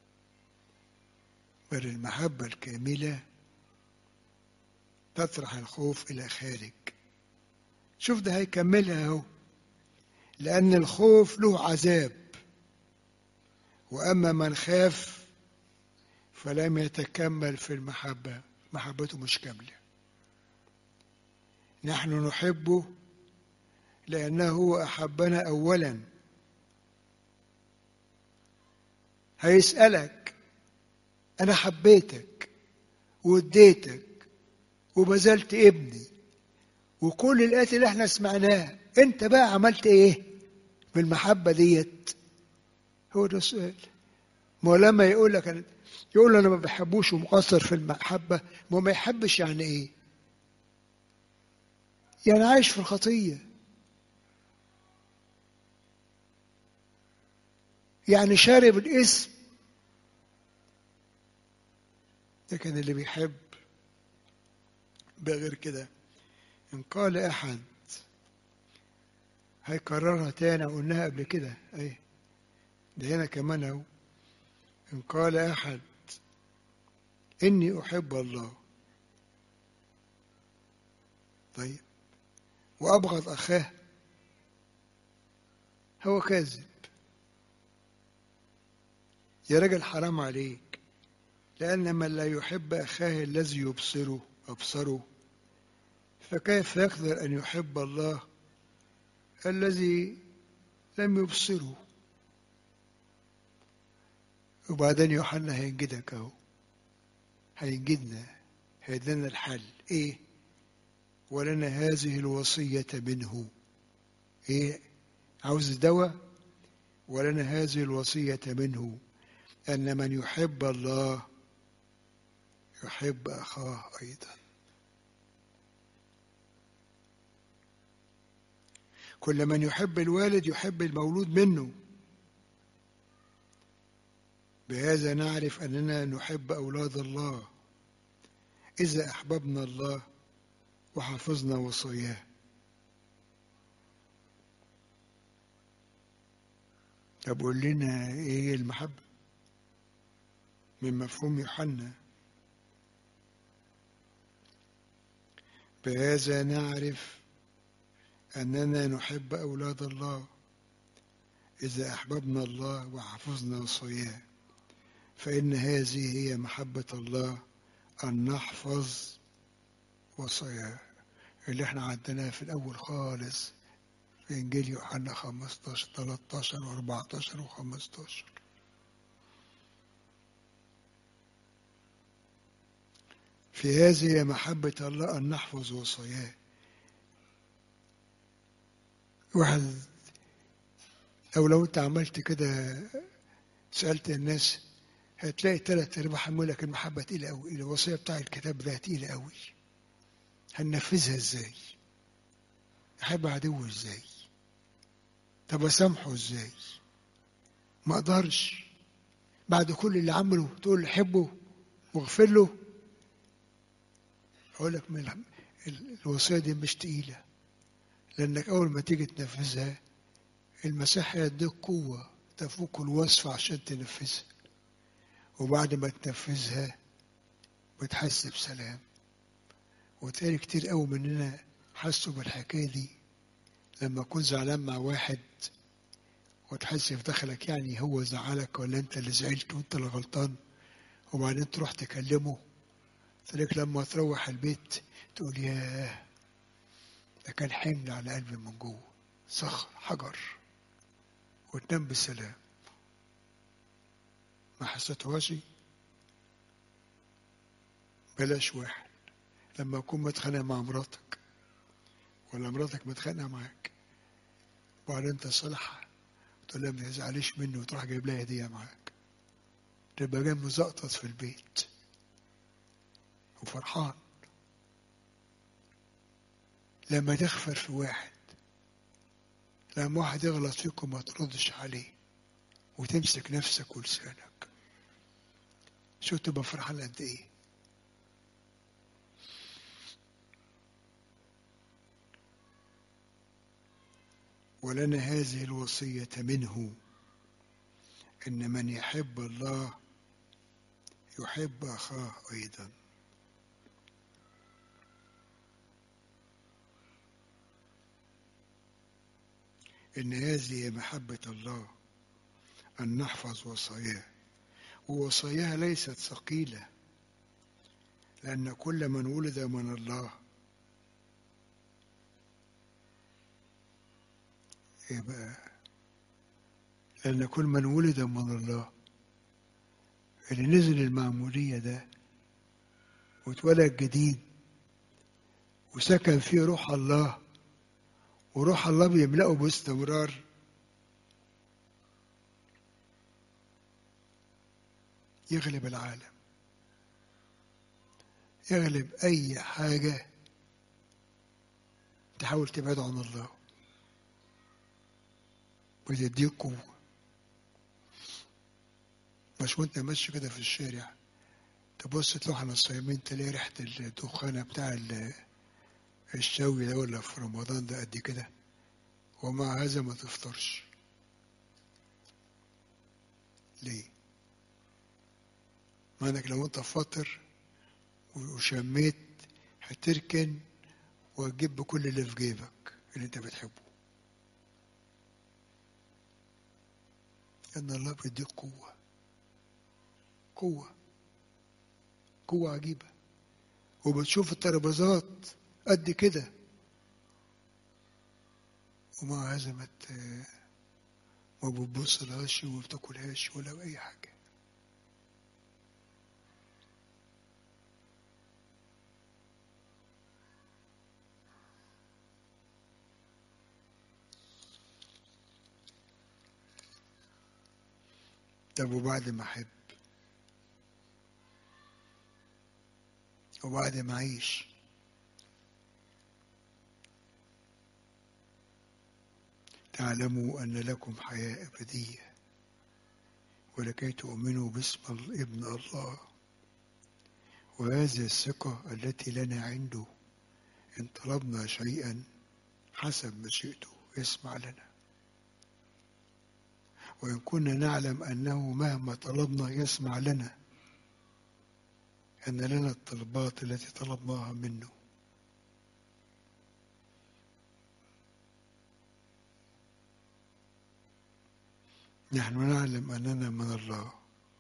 بل المحبة الكاملة تطرح الخوف إلى خارج شوف ده هيكملها اهو لأن الخوف له عذاب وأما من خاف فلم يتكمل في المحبة محبته مش كاملة نحن نحبه لأنه هو أحبنا أولا هيسألك أنا حبيتك واديتك وبذلت ابني وكل الآيات اللي احنا سمعناها انت بقى عملت ايه بالمحبة ديت هو ده السؤال ما هو لما يقول لك أنا يقول انا ما بحبوش ومقصر في المحبة ما ما يحبش يعني ايه يعني عايش في الخطية يعني شارب الاسم لكن اللي بيحب بغير كده إن قال أحد هيكررها تاني قلناها قبل كده أي ده هنا كمان أهو إن قال أحد إني أحب الله طيب وأبغض أخاه هو كاذب يا راجل حرام عليك لأن من لا يحب أخاه الذي يبصره أبصره فكيف يقدر أن يحب الله الذي لم يبصروا وبعدين يوحنا هينجدك اهو هينجدنا هيدلنا الحل ايه ولنا هذه الوصية منه ايه عاوز دواء ولنا هذه الوصية منه أن من يحب الله يحب أخاه أيضا كل من يحب الوالد يحب المولود منه بهذا نعرف أننا نحب أولاد الله إذا أحببنا الله وحفظنا وصاياه طب قول لنا إيه هي المحبة من مفهوم يوحنا بهذا نعرف أننا نحب أولاد الله إذا أحببنا الله وحفظنا وصاياه فإن هذه هي محبة الله أن نحفظ وصاياه اللي احنا عدناها في الأول خالص في إنجيل يوحنا 15 13 و14 و15 في هذه محبة الله أن نحفظ وصاياه واحد أو لو أنت عملت كده سألت الناس هتلاقي ثلاث أرباع يقول لك المحبة تقيلة أوي الوصية بتاع الكتاب ده تقيلة أوي هننفذها إزاي؟ أحب عدوي إزاي؟ طب أسامحه إزاي؟ ما أقدرش بعد كل اللي عمله تقول حبه واغفر له أقول لك من الوصية دي مش تقيلة لأنك أول ما تيجي تنفذها المسيح يديك قوة تفوق الوصف عشان تنفذها وبعد ما تنفذها بتحس بسلام وتلاقي كتير قوي مننا حسوا بالحكاية دي لما أكون زعلان مع واحد وتحس في داخلك يعني هو زعلك ولا أنت اللي زعلت وأنت اللي غلطان وبعدين تروح تكلمه تلاقيك لما تروح البيت تقول ياه ده كان حمل على قلبي من جوه صخر حجر وتنام بسلام ما حسيتهاش بلاش واحد لما أكون متخانق مع مراتك ولا مراتك متخانقة معاك وبعدين تصلحها تقول لها ما تزعليش مني وتروح جايب لها هدية معاك تبقى جاي مزقطط في البيت وفرحان لما تغفر في واحد لما واحد يغلط فيك وما تردش عليه وتمسك نفسك ولسانك شو تبقى فرحان قد ايه ولنا هذه الوصية منه إن من يحب الله يحب أخاه أيضا إن هذه محبة الله أن نحفظ وصاياه ووصاياها ليست ثقيلة لأن كل من ولد من الله إيه بقى لأن كل من ولد من الله اللي نزل المعمودية ده واتولد جديد وسكن فيه روح الله وروح الله بيملأه باستمرار يغلب العالم يغلب أي حاجة تحاول تبعد عن الله وتديك قوة مش وانت ماشي كده في الشارع تبص تروح على الصيامين تلاقي ريحة الدخانة بتاع الشوي ده ولا في رمضان ده قد كده ومع هذا ما تفطرش ليه؟ مع انك لو انت فاطر وشميت هتركن وتجيب بكل اللي في جيبك اللي انت بتحبه ان الله بيديك قوه قوه قوه عجيبه وبتشوف الترابيزات قد كده ومع هذا ما وما بتبصلهاش وما بتاكلهاش ولا أي حاجة طب وبعد ما أحب وبعد ما أعيش تعلموا أن لكم حياة أبدية ولكي تؤمنوا باسم ابن الله وهذه الثقة التي لنا عنده إن طلبنا شيئا حسب مشيئته يسمع لنا وإن كنا نعلم أنه مهما طلبنا يسمع لنا أن لنا الطلبات التي طلبناها منه نحن نعلم أننا من الله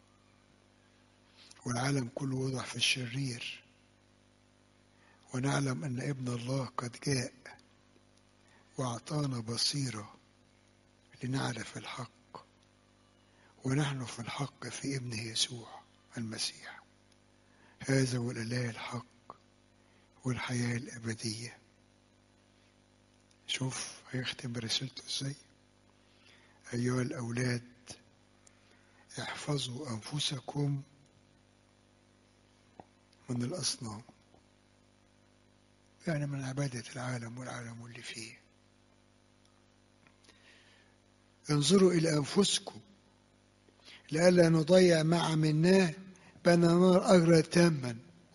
والعالم كله وضع في الشرير ونعلم أن ابن الله قد جاء وأعطانا بصيرة لنعرف الحق ونحن في الحق في ابنه يسوع المسيح هذا هو الإله الحق والحياة الأبدية شوف هيختم رسالته ازاي أيها الأولاد احفظوا أنفسكم من الأصنام يعني من عبادة العالم والعالم اللي فيه انظروا إلى أنفسكم لئلا نضيع ما عملناه بين نار أجرى تاما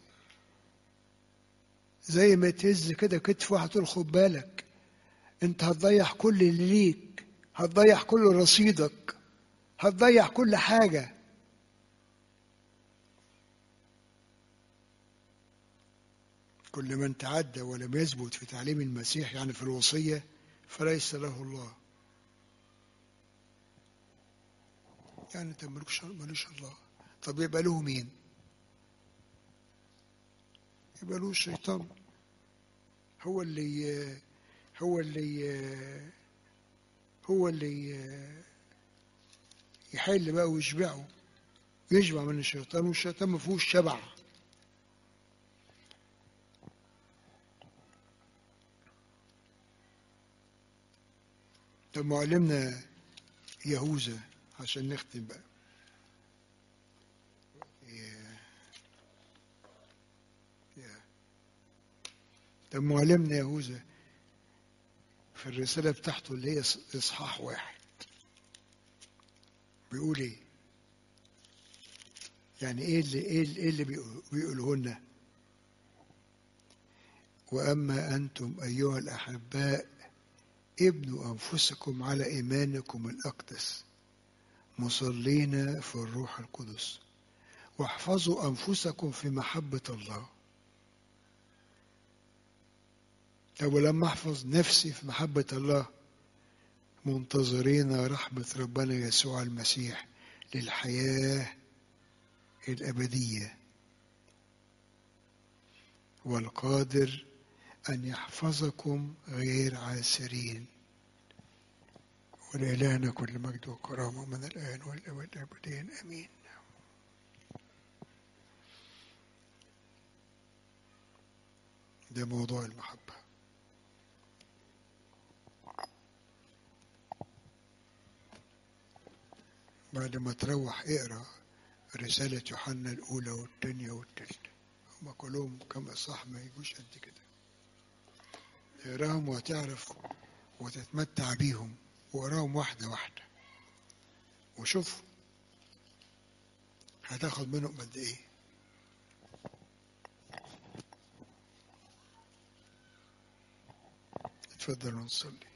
زي ما تهز كده كتف واحد تقول خد بالك انت هتضيع كل اللي ليك هتضيع كل رصيدك هتضيع كل حاجة كل من تعدى ولم يثبت في تعليم المسيح يعني في الوصية فليس له الله يعني انت ملوش ملوش الله طب يبقى له مين يبقى له الشيطان هو اللي هو اللي هو اللي يحل بقى ويشبعه يشبع من الشيطان والشيطان ما فيهوش شبع طب معلمنا يهوذا عشان نختم بقى يا يا طب معلمنا يهوذا في الرسالة بتاعته اللي هي إصحاح واحد بيقول إيه؟ يعني إيه اللي إيه اللي, إيه اللي بيقوله لنا؟ وأما أنتم أيها الأحباء ابنوا أنفسكم على إيمانكم الأقدس مصلين في الروح القدس واحفظوا أنفسكم في محبة الله طب ولما أحفظ نفسي في محبة الله منتظرين رحمة ربنا يسوع المسيح للحياة الأبدية والقادر أن يحفظكم غير عاسرين ولإلهنا كل مجد وكرامة من الآن والأبد أبدين أمين ده موضوع المحبة بعد ما تروح اقرا رسالة يوحنا الأولى والثانية والثالثة هما كلهم كم إصحاح ما يجوش قد كده اقراهم وهتعرف وتتمتع بيهم واقراهم واحدة واحدة وشوف هتاخد منهم قد ايه اتفضل ونصلي